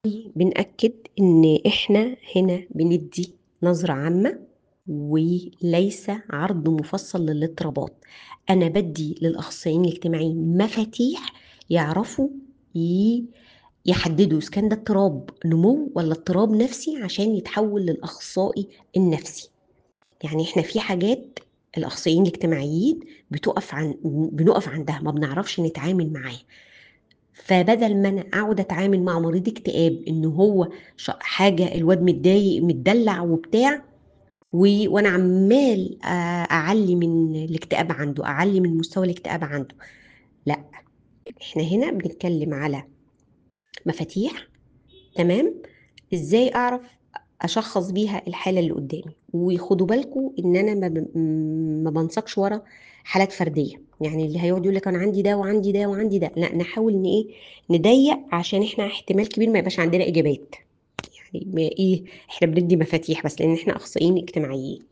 بنأكد إن إحنا هنا بندّي نظرة عامة وليس عرض مفصل للاضطرابات، أنا بادّي للأخصائيين الاجتماعيين مفاتيح يعرفوا ي يحددوا إذا كان ده اضطراب نمو والّا اضطراب نفسي عشان يتحول للأخصائي النفسي، يعني إحنا في حاجات الأخصائيين الاجتماعيين بتُقف عن بنُقف عندها ما بنعرفش نتعامل معاها، فبدل ما أنا أقعد أتعامل مع مريض اكتئاب إن هو ش حاجة الواد متضايق متدلّع وبتاع و وأنا عمّال آآ أعلّي من الاكتئاب عنده، أعلّي من مستوى الاكتئاب عنده، لأ، إحنا هنا بنتكلم على مفاتيح تمام، إزاي أعرف أشخّص بيها الحالة اللي قدّامي، وخدوا بالكم إن أنا ما ب ما بانساقش ورا حالات فردية، يعني اللي هيقعد يقول لك أنا عندي ده وعندي ده وعندي ده، لأ نحاول إن إيه، نضيّق عشان إحنا احتمال كبير ما يبقاش عندنا إجابات، يعني ما إيه، إحنا بندّي مفاتيح بس لإن إحنا أخصائيين اجتماعيين.